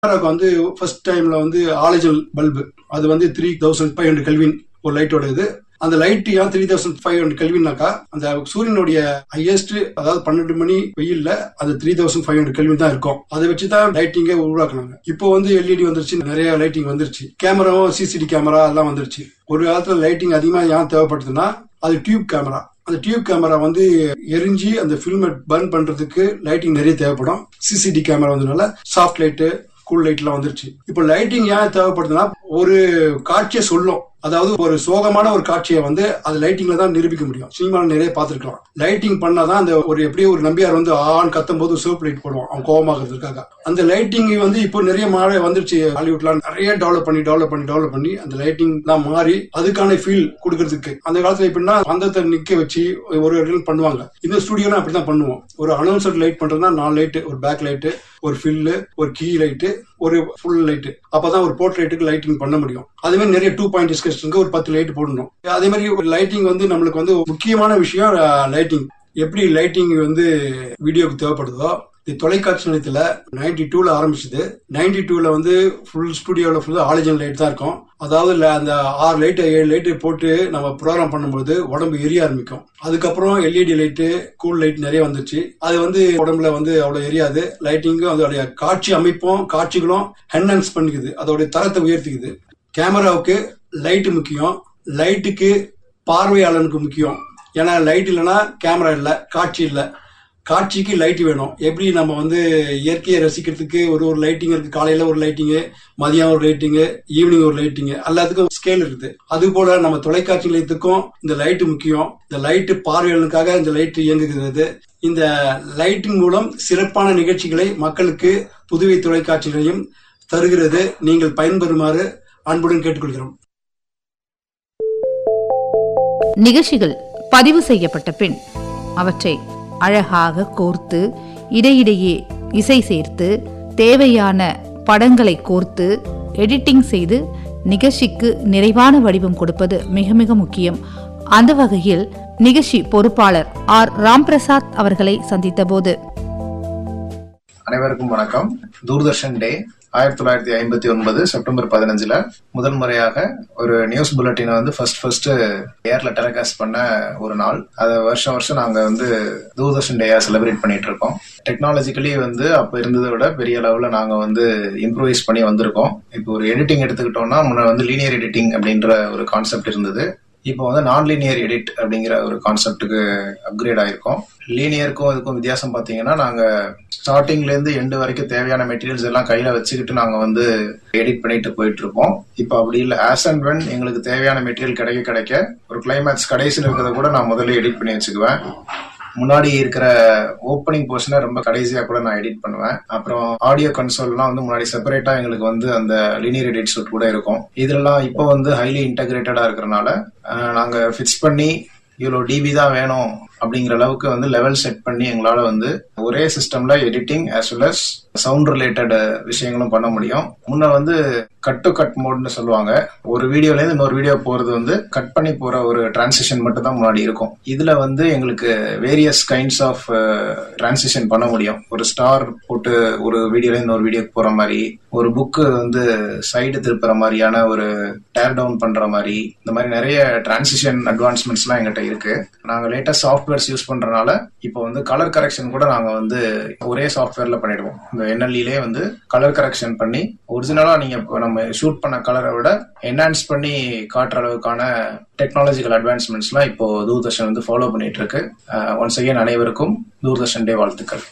கேமராக்கு வந்து ஃபர்ஸ்ட் டைம்ல வந்து ஆலஜல் பல்பு அது வந்து three thousand five hundred kelvin ஒரு லைட்டோட இது அந்த லைட் ஏன் த்ரீ தௌசண்ட் ஃபைவ் ஹண்ட்ரட் கெல்வின்னாக்கா அந்த சூரியனுடைய ஹையஸ்ட் அதாவது பன்னெண்டு மணி வெயில்ல அது three thousand five hundred kelvin தான் இருக்கும் அதை வச்சு தான் லைட்டிங்கே உருவாக்குனாங்க இப்போ வந்து எல்இடி வந்துருச்சு நிறைய லைட்டிங் வந்துருச்சு கேமராவும் சிசிடி கேமரா எல்லாம் வந்துருச்சு ஒரு காலத்துல லைட்டிங் அதிகமா ஏன் தேவைப்படுதுன்னா அது டியூப் கேமரா அந்த டியூப் கேமரா வந்து எரிஞ்சு அந்த ஃபில்மை பர்ன் பண்றதுக்கு லைட்டிங் நிறைய தேவைப்படும் சிசிடி கேமரா வந்ததுனால சாஃப்ட் லைட்டு கூல் லைட்லாம் வந்துருச்சு இப்போ லைட்டிங் ஏன் தேவைப்படுதுன்னா ஒரு காட்சியை சொல்லும் அதாவது ஒரு சோகமான ஒரு காட்சியை வந்து அது லைட்டிங்ல தான் நிரூபிக்க முடியும் சினிமாவில் நிறைய பார்த்துருக்கலாம் லைட்டிங் பண்ணாதான் அந்த ஒரு எப்படியே ஒரு நம்பியார் வந்து ஆண் கத்தும் போது சிவப்பு லைட் போடுவான் அவன் கோபமாகிறதுக்காக அந்த லைட்டிங் வந்து இப்போ நிறைய மாற வந்துருச்சு ஹாலிவுட்லாம் நிறைய டெவலப் பண்ணி டெவலப் பண்ணி டெவலப் பண்ணி அந்த லைட்டிங் தான் மாறி அதுக்கான ஃபீல் கொடுக்கறதுக்கு அந்த காலத்துல எப்படின்னா அந்தத்தை நிக்க வச்சு ஒரு இடத்துல பண்ணுவாங்க இந்த ஸ்டுடியோலாம் அப்படிதான் பண்ணுவோம் ஒரு அனௌன்சர் லைட் பண்றதுனா நாலு லைட்டு ஒரு பேக் லைட்டு ஒரு ஃபில்லு ஒரு கீ லைட்டு ஒரு ஃபுல் லைட்டு அப்பதான் ஒரு போர்ட் லைட்டுக்கு லைட்டிங் பண்ண முடியும் அதே மாதிரி நிறைய டூ பாயிண்ட் டிஸ்கஷனுக்கு ஒரு பத்து லைட் போடணும் அதே மாதிரி லைட்டிங் வந்து நம்மளுக்கு வந்து முக்கியமான விஷயம் லைட்டிங் எப்படி லைட்டிங் வந்து வீடியோக்கு தேவைப்படுதோ இது தொலைக்காட்சி நிலையத்துல நைன்டி டூல ஆரம்பிச்சது நைன்டி டூல வந்து ஃபுல் ஸ்டுடியோல ஃபுல்லா ஆலிஜன் லைட் தான் இருக்கும் அதாவது ல- அந்த ஆறு லைட்டு ஏழு லைட்டு போட்டு நம்ம ப்ரோக்ராம் பண்ணும்போது உடம்பு எரிய ஆரம்பிக்கும் அதுக்கப்புறம் எல்இடி லைட்டு கூல் லைட் நிறைய வந்துச்சு அது வந்து உடம்புல வந்து அவ்வளவு எரியாது லைட்டிங்கும் அதோடைய காட்சி அமைப்பும் காட்சிகளும் ஹென்ஹான்ஸ் பண்ணிக்குது அதோடைய தரத்தை உயர்த்திக்குது கேமராவுக்கு லைட் முக்கியம் லைட்டுக்கு பார்வையாளனுக்கு முக்கியம் ஏன்னா லைட் இல்லைன்னா கேமரா இல்லை காட்சி இல்லை காட்சிக்கு லைட் வேணும் எப்படி நம்ம வந்து இயற்கையை ரசிக்கிறதுக்கு ஒரு ஒரு லைட்டிங் இருக்கு காலையில ஒரு லைட்டிங்கு மதியம் ஒரு லைட்டிங்கு ஈவினிங் ஒரு லைட்டிங்கு எல்லாத்துக்கும் ஸ்கேல் இருக்குது அது போல நம்ம தொலைக்காட்சி நிலையத்துக்கும் இந்த லைட் முக்கியம் இந்த லைட் பார்வையாளனுக்காக இந்த லைட் இயங்குகிறது இந்த லைட்டின் மூலம் சிறப்பான நிகழ்ச்சிகளை மக்களுக்கு புதுவை தொலைக்காட்சி நிலையம் தருகிறது நீங்கள் பயன்பெறுமாறு அன்புடன் கேட்டுக்கொள்கிறோம் நிகழ்ச்சிகள் பதிவு செய்யப்பட்ட பின் அவற்றை அழகாக கோர்த்து இடையிடையே இசை சேர்த்து தேவையான படங்களை கோர்த்து எடிட்டிங் செய்து நிகழ்ச்சிக்கு நிறைவான வடிவம் கொடுப்பது மிக மிக முக்கியம் அந்த வகையில் நிகழ்ச்சி பொறுப்பாளர் ஆர் ராம்பிரசாத் அவர்களை சந்தித்தபோது அனைவருக்கும் வணக்கம் தூர்தர்ஷன் டே ஆயிரத்தி தொள்ளாயிரத்தி ஐம்பத்தி ஒன்பது செப்டம்பர் பதினஞ்சுல முதல் முறையாக ஒரு நியூஸ் புல்லட்டினை வந்து ஃபர்ஸ்ட் ஃபர்ஸ்ட் ஏர்ல டெலிகாஸ்ட் பண்ண ஒரு நாள் அதை வருஷம் வருஷம் நாங்க வந்து தூர்தர்ஷன் டேயா செலிப்ரேட் பண்ணிட்டு இருக்கோம் டெக்னாலஜிக்கலி வந்து அப்ப இருந்ததை விட பெரிய லெவல்ல நாங்க வந்து இம்ப்ரூவைஸ் பண்ணி வந்திருக்கோம் இப்போ ஒரு எடிட்டிங் எடுத்துக்கிட்டோம்னா முன்ன வந்து லீனியர் எடிட்டிங் அப்படின்ற ஒரு கான்செப்ட் இருந்தது இப்போ வந்து நான் லீனியர் எடிட் அப்படிங்கிற ஒரு கான்செப்ட்டுக்கு அப்கிரேட் ஆயிருக்கோம் லீனியருக்கும் அதுக்கும் வித்தியாசம் பார்த்தீங்கன்னா நாங்க ஸ்டார்டிங்ல இருந்து எண்டு வரைக்கும் தேவையான மெட்டீரியல்ஸ் எல்லாம் கையில வச்சுக்கிட்டு நாங்க வந்து எடிட் பண்ணிட்டு போயிட்டு இருப்போம் இப்போ அப்படி இல்லை ஆஸ் அண்ட் வென் எங்களுக்கு தேவையான மெட்டீரியல் கிடைக்க கிடைக்க ஒரு கிளைமேக்ஸ் கடைசியில் இருக்கிறத கூட நான் முதல்ல எடிட் பண்ணி வச்சுக்குவேன் முன்னாடி இருக்கிற ஓப்பனிங் போர்ஷனை ரொம்ப கடைசியா கூட நான் எடிட் பண்ணுவேன் அப்புறம் ஆடியோ கன்சோல்லாம் வந்து முன்னாடி செப்பரேட்டா எங்களுக்கு வந்து அந்த லீனியர் எடிட் சூட் கூட இருக்கும் இதெல்லாம் இப்போ வந்து ஹைலி இன்டகிரேட்டடா இருக்கிறனால அஹ், நாங்க ஃபிக்ஸ் பண்ணி இவ்வளோ டிபி தான் வேணும் அப்படிங்கிற அளவுக்கு வந்து லெவல் செட் பண்ணி எங்களால வந்து ஒரே சிஸ்டம்ல editing as well as sound related விஷயங்களும் பண்ண முடியும் முன்ன வந்து கட் டு கட் மோட்னு சொல்லுவாங்க ஒரு வீடியோல இருந்து இன்னொரு வீடியோ போறது வந்து கட் பண்ணி போற ஒரு டிரான்சிஷன் மட்டும் தான் முன்னாடி இருக்கும் இதுல வந்து எங்களுக்கு வேரியஸ் கைண்ட்ஸ் ஆஃப் டிரான்சிஷன் பண்ண முடியும் ஒரு ஸ்டார் போட்டு ஒரு வீடியோல இன்னொரு வீடியோக்கு போற மாதிரி ஒரு புக்கு வந்து சைடு திருப்புற மாதிரியான ஒரு டேர் டவுன் பண்ற மாதிரி இந்த மாதிரி நிறைய டிரான்சிஷன் அட்வான்ஸ்மெண்ட்ஸ்லாம் எங்கிட்ட இருக்கு நாங்க லேட்டஸ்ட் சாஃப்ட்வேர்ஸ் யூஸ் பண்றதுனால இப்போ வந்து கலர் கரெக்ஷன் கூட நாங்க வந்து ஒரே சாஃப்ட்வேர்ல பண்ணிடுவோம் இந்த என்எல்இலே வந்து கலர் கரெக்ஷன் பண்ணி ஒரிஜினலா நீங்க இப்போ நம்ம ஷூட் பண்ண கலரை விட என்ஹான்ஸ் பண்ணி காட்டுற அளவுக்கான டெக்னாலஜிக்கல் அட்வான்ஸ்மெண்ட்ஸ்லாம் இப்போ தூர்தர்ஷன் வந்து ஃபாலோ பண்ணிட்டு இருக்கு ஒன்ஸ் அகைன் அனைவருக்கும் தூர்தர்ஷன் டே வாழ்த்துக்கள்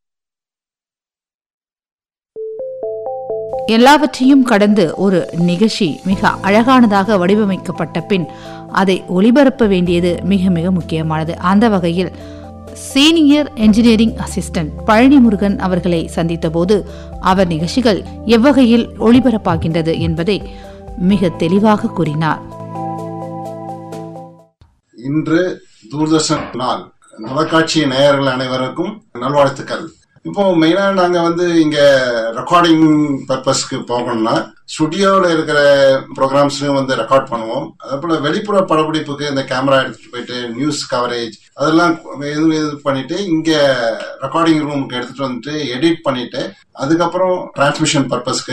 எல்லாவற்றையும் கடந்து ஒரு நிகழ்ச்சி மிக அழகானதாக வடிவமைக்கப்பட்ட பின் அதை ஒளிபரப்ப வேண்டியது மிக மிக முக்கியமானது அந்த வகையில் senior engineering assistant Palani Murugan அவர்களை சந்தித்தபோது அவர் நிகழ்ச்சிகள் எவ்வகையில் ஒளிபரப்பாகின்றது என்பதை மிக தெளிவாக கூறினார் இன்று தூர்தர்ஷன் நாள் தொலைக்காட்சி நேயர்கள் அனைவருக்கும் நல்வாழ்த்துக்கள் இப்போ மெயினா நாங்க வந்து இங்க ரெக்கார்டிங் பர்பஸ்க்கு போகணும்னா ஸ்டுடியோவில் இருக்கிற ப்ரோக்ராம்ஸையும் வந்து ரெக்கார்ட் பண்ணுவோம் அதே போல வெளிப்புற படப்பிடிப்புக்கு இந்த கேமரா எடுத்துட்டு போயிட்டு நியூஸ் கவரேஜ் அதெல்லாம் இது இது பண்ணிட்டு இங்க ரெக்கார்டிங் ரூமுக்கு எடுத்துட்டு வந்துட்டு எடிட் பண்ணிட்டு அதுக்கப்புறம் டிரான்ஸ்மிஷன் பர்பஸ்க்கு